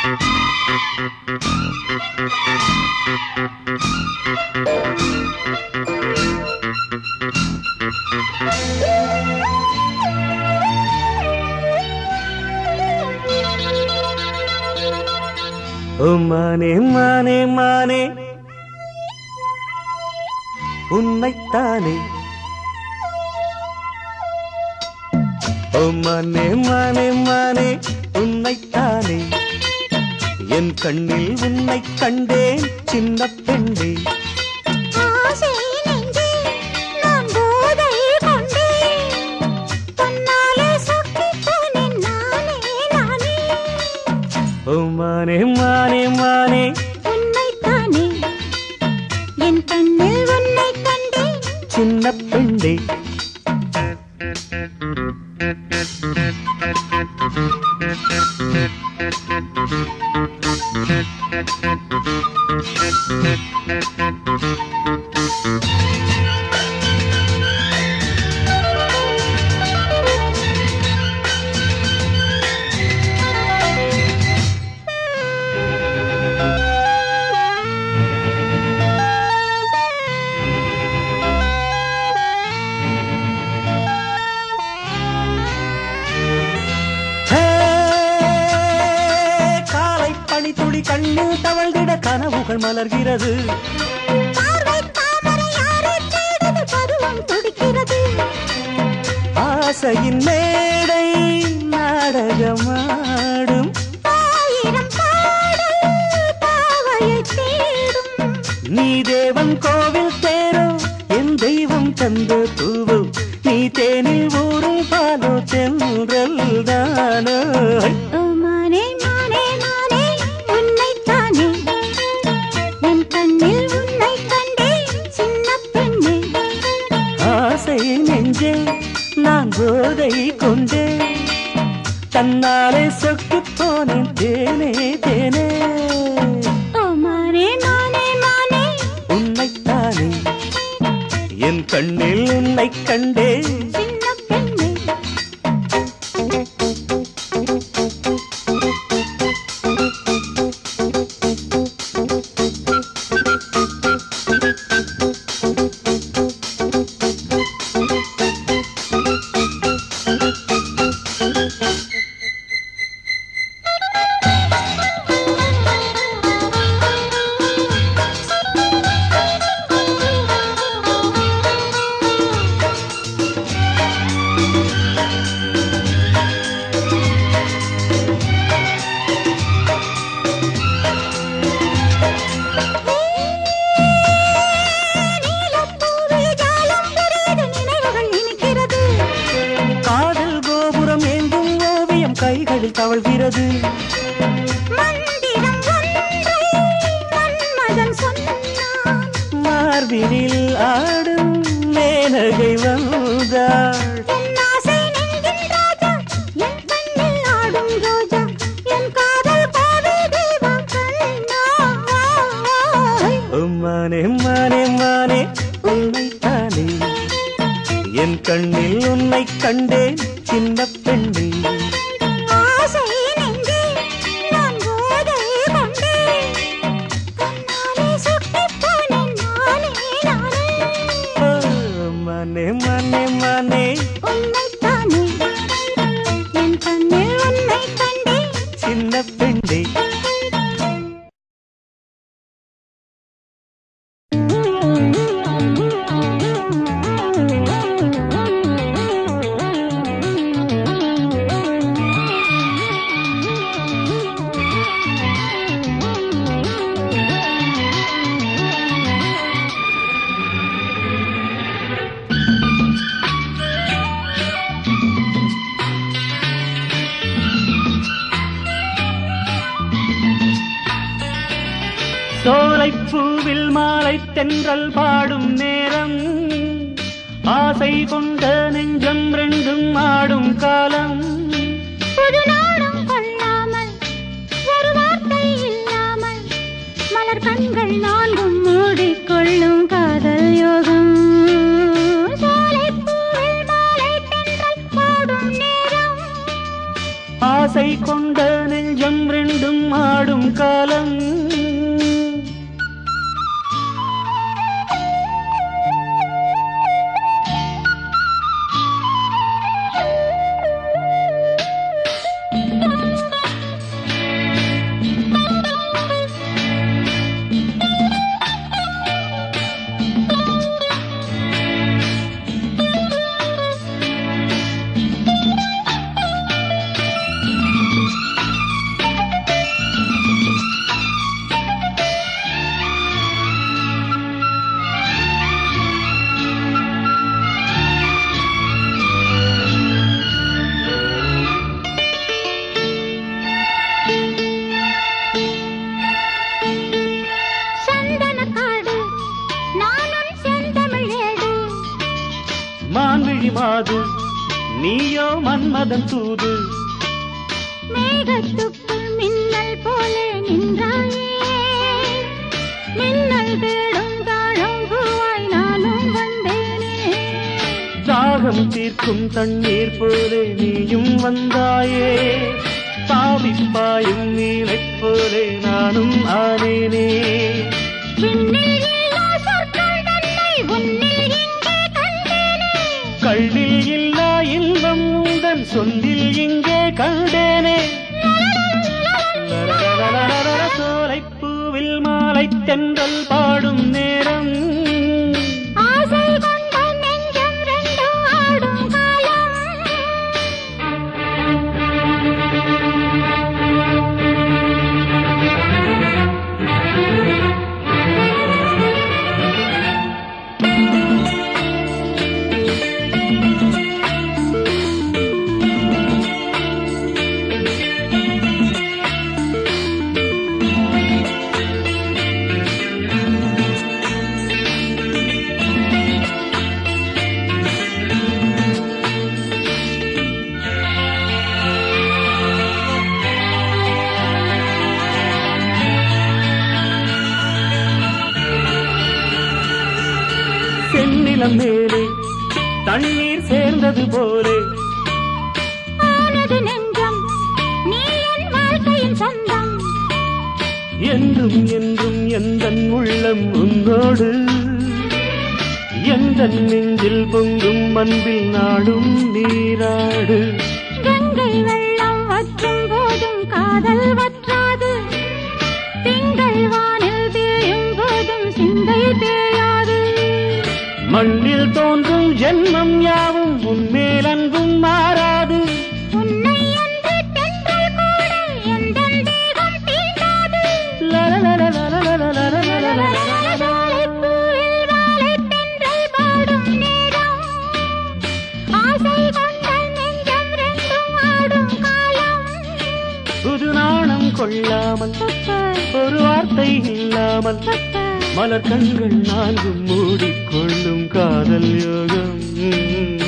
ஓ மானே மானே மானே உன்னைத்தானே ஓ மானே மானே மானே உன்னைத்தானே என் கண்ணில் உன்னை கண்டேன் சின்ன பெண்ணே ஆசை நெஞ்சே நான் போதை கொண்டேன் தன்னாலே சொக்கிப் போனேன் நானே நானே ஓ மானே மானே மானே உன்னைத்தானே என் கண்ணில் உன்னை கண்டேன் சின்ன பெண்ணே ஹே, காலை பனி துளி கண்ணில் தவழ்ந்திட கனவுகள் மலர்கிறது பார்வை தாமரை யாரை தேடுது பருவம் துடிக்கிறது ஆசையின் மேடை நாடகமாடும் ஆயிரம் பாடல் பாவையை தேடும் நீ தேவன் கோவில் தேரோ என் தெய்வம் தந்த பூவோ நீ தேனில் ஊரும் பாலோ தென்றல் தானோ ஓ மானே மானே மானே உன்னைத்தானே என் கண்ணில் உன்னை கண்டேன் சின்ன பெண்ணே ஆசை நெஞ்சே நான் போதை கொண்டே தன்னாலே சொக்கு போனேன் தேனே தேனே ஓ மானே மானே மானே உன்னைத்தானே என் கண்ணில் உன்னை கண்டே சின்ன பெண்ணே நீலப்பூவில் ஜாலம் பெரியது நினைவுகள் இனிக்கிறது காதல் கோபுரம் எங்கும் ஓவியம் கைகளில் தவழ்கிறது மந்திரம் ஒன்றை மன்மதன் சொன்னான் மார்பினில் ஆடும் மேனகை வந்தாள் என் ஆசை நெஞ்சின் ராஜா என் கண்ணில் ஆடும் ரோஜா என் காதல் கோவில் தெய்வம் கண்ணா மானே மானே மானே உன்னைத்தானே என் கண்ணில் உன்னை கண்டேன் சின்ன பெண்ணே ஆசை நெஞ்சே நான் போதை கொண்டேன் கண்ணாலே சொக்கிப் போனேன் நானே நானே ஓ, மானே மானே மானே உன்னைத்தானே என் கண்ணில் உன்னை கண்டேன் சின்ன பெண்ணே சோலைப் பூவில் மாலை தென்றல் பாடும் நேரம் ஆசை கொண்ட நெஞ்சம் ரெண்டும் ஆடும் காலம் புது நாடும் கொள்ளாமல் ஒரு வார்த்தை இல்லாமல் மலர் கண்கள் நான்கும் மூடிக்கொள்ளும் காதல் யோகம் சோலைப்பூவில் மாலை தென்றல் பாடும் நேரம் ஆசை கொண்ட நெஞ்சம் ரெண்டும் ஆடும் நீயோ மன்மதன் தூது மேகத்துக்குள் மின்னல் போலே நின்றாயே மின்னல் தேடும் தாழம் பூவாய் நானும் வந்தேனே தாகம் தீர்க்கும் தண்ணீர் போலே நீயும் வந்தாயே தாவிப்பாயும் நீலைப் போலே நானும் ஆனேனே விண்ணில் இல்லா சொற்கள் தன்னை உன்னில் எங்கே கண்டேனே கள்ளில் இல்லா இன்பம் உந்தன் சொல்லில் இங்கே கண்டேனே சோலைப்பூவில் மாலை தென்றல் பாடும் நேரம் ஆசை கொண்ட நெஞ்சம் ரெண்டும் ஆடும் காலம் செந்நிலம் மேலே தண்ணீர் சேர்ந்தது போலே ஆனது நெஞ்சம் நீ என் வாழ்க்கையின் சொந்தம் என்றும் என்றும் எந்தன் உள்ளம் உன்னோடு எந்த நெஞ்சில் பொங்கும் அன்பில் நாடும் நீராடு கங்கை வெள்ளம் வற்றும் போதும் காதல் வற்றாது திங்கள் வானில் தேயும் போதும் சிந்தை தேயாது மண்ணில் தோன்றும் ஜென்மம் யாவும் உன்மேல் அன்பும் மாறாது உன்னை அன்று தென்றல் கூட எந்தன் தேகம் தீண்டாது லலலலலலலலலலலலல. சோலைப்பூவில் வாழைத் தென்றல் பாடும் நேரம். ஆசை கொண்ட நெஞ்சம் ரெண்டும் ஆடும் காலம். புது நாணம் கொள்ளாமல் ஒரு வார்த்தை இல்லாமல் மலர் கண்கள் நான்கும் மூடிக்கொள்ளும் காதல் யோகம்